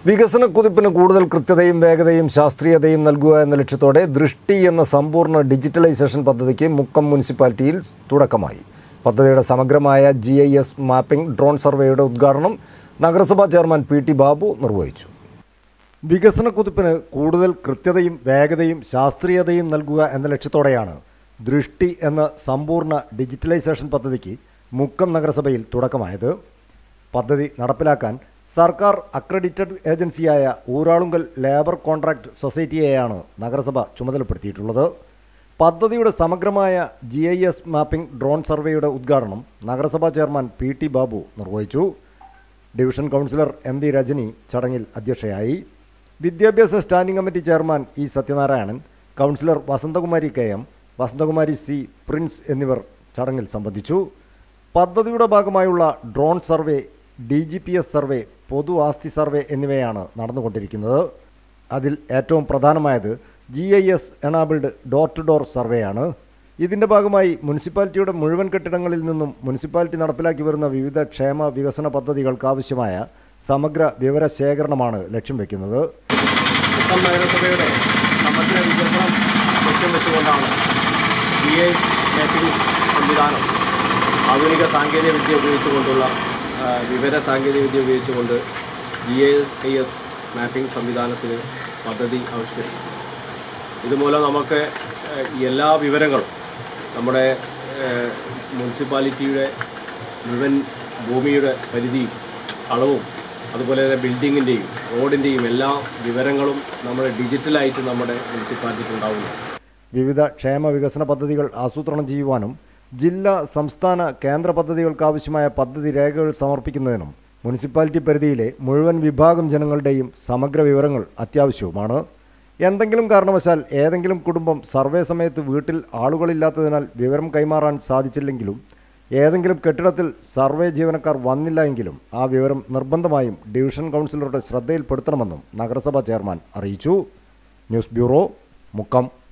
വികസന കുതിപ്പിന് കൂടുതൽ കൃത്യതയും വേഗതയും ശാസ്ത്രീയതയും നൽകുക എന്ന ലക്ഷ്യത്തോടെ ദൃഷ്ടി എന്ന സമ്പൂർണ്ണ ഡിജിറ്റലൈസേഷൻ പദ്ധതിക്ക് മുക്കം മുനിസിപ്പാലിറ്റിയിൽ തുടക്കമായി പദ്ധതിയുടെ സമഗ്രമായ G I S mapping drone സർവേയുടെ ഉദ്ഘാടനം നഗരസഭാ ചെയർമാൻ പി ടി ബാബു നിർവഹിച്ചു വികസന കുതിപ്പിന് കൂടുതൽ കൃത്യതയും വേഗതയും ശാസ്ത്രീയതയും നൽകുക എന്ന ലക്ഷ്യത്തോടെയാണ് ദൃഷ്ടി എന്ന സമ്പൂർണ്ണ ഡിജിറ്റലൈസേഷൻ പദ്ധതിക്ക് മുക്കം നഗരസഭയിൽ തുടക്കമായത് പദ്ധതി നടപ്പിലാക്കാൻ സർക്കാർ അക്രഡിറ്റഡ് ഏജൻസിയായ ഊരാളുങ്കൽ ലേബർ കോൺട്രാക്ട് സൊസൈറ്റിയെയാണ് നഗരസഭ ചുമതലപ്പെടുത്തിയിട്ടുള്ളത് പദ്ധതിയുടെ സമഗ്രമായ G I S mapping drone സർവേയുടെ ഉദ്ഘാടനം നഗരസഭാ ചെയർമാൻ പി ടി ബാബു നിർവഹിച്ചു division councillor M V Rajani ചടങ്ങിൽ അധ്യക്ഷയായി വിദ്യാഭ്യാസ standing committee chairman E Sathyanarayanan councillor Vasanthakumari K M Vasanthakumari C Prince എന്നിവർ ചടങ്ങിൽ സംബന്ധിച്ചു പദ്ധതിയുടെ ഭാഗമായുള്ള drone survey D G P S survey പൊതു ആസ്തി സർവേ എന്നിവയാണ് നടന്നുകൊണ്ടിരിക്കുന്നത് അതിൽ ഏറ്റവും പ്രധാനമായത് G I S enabled door to door സർവേയാണ് ഇതിൻ്റെ ഭാഗമായി മുനിസിപ്പാലിറ്റിയുടെ മുഴുവൻ കെട്ടിടങ്ങളിൽ നിന്നും മുനിസിപ്പാലിറ്റി നടപ്പിലാക്കി വരുന്ന വിവിധ ക്ഷേമ വികസന പദ്ധതികൾക്ക് ആവശ്യമായ സമഗ്ര വിവര ശേഖരണമാണ് ലക്ഷ്യം വെക്കുന്നത് മുക്കം നഗരസഭയുടെ സമഗ്ര വികസനം ലക്ഷ്യം വെച്ചുകൊണ്ടാണ് ജി ഐ മാപ്പിംഗ് സംവിധാനം ആധുനിക സാങ്കേതിക വിദ്യ ഉപയോഗിച്ചുകൊണ്ടുള്ള ആ, വിവര സാങ്കേതിക വിദ്യ ഉപയോഗിച്ചുകൊണ്ട് G I I S mapping സംവിധാനത്തിന് പദ്ധതി ആവിഷ്കരിച്ചു ഇതുമൂലം നമുക്ക് ആ, എല്ലാ വിവരങ്ങളും നമ്മുടെ ആ, മുനിസിപ്പാലിറ്റിയുടെ മുഴുവൻ ഭൂമിയുടെ പരിധിയും അളവും അതുപോലെ തന്നെ ബിൽഡിങ്ങിൻ്റെയും റോഡിൻ്റെയും എല്ലാ വിവരങ്ങളും നമ്മുടെ ഡിജിറ്റലായിട്ട് നമ്മുടെ മുനിസിപ്പാലിറ്റിക്ക് ഉണ്ടാവുന്നു വിവിധ ക്ഷേമ വികസന പദ്ധതികൾ ആസൂത്രണം ചെയ്യുവാനും ജില്ലാ സംസ്ഥാന കേന്ദ്ര പദ്ധതികൾക്ക് ആവശ്യമായ പദ്ധതി രേഖകൾ സമർപ്പിക്കുന്നതിനും മുനിസിപ്പാലിറ്റി പരിധിയിലെ മുഴുവൻ വിഭാഗം ജനങ്ങളുടെയും സമഗ്ര വിവരങ്ങൾ അത്യാവശ്യവുമാണ് എന്തെങ്കിലും കാരണവശാൽ ഏതെങ്കിലും കുടുംബം സർവേ സമയത്ത് വീട്ടിൽ ആളുകളില്ലാത്തതിനാൽ വിവരം കൈമാറാൻ സാധിച്ചില്ലെങ്കിലും ഏതെങ്കിലും കെട്ടിടത്തിൽ സർവേ ജീവനക്കാർ വന്നില്ല എങ്കിലും ആ വിവരം നിർബന്ധമായും ഡിവിഷൻ കൗൺസിലറുടെ ശ്രദ്ധയിൽപ്പെടുത്തണമെന്നും നഗരസഭാ ചെയർമാൻ അറിയിച്ചു ന്യൂസ് ബ്യൂറോ മുക്കം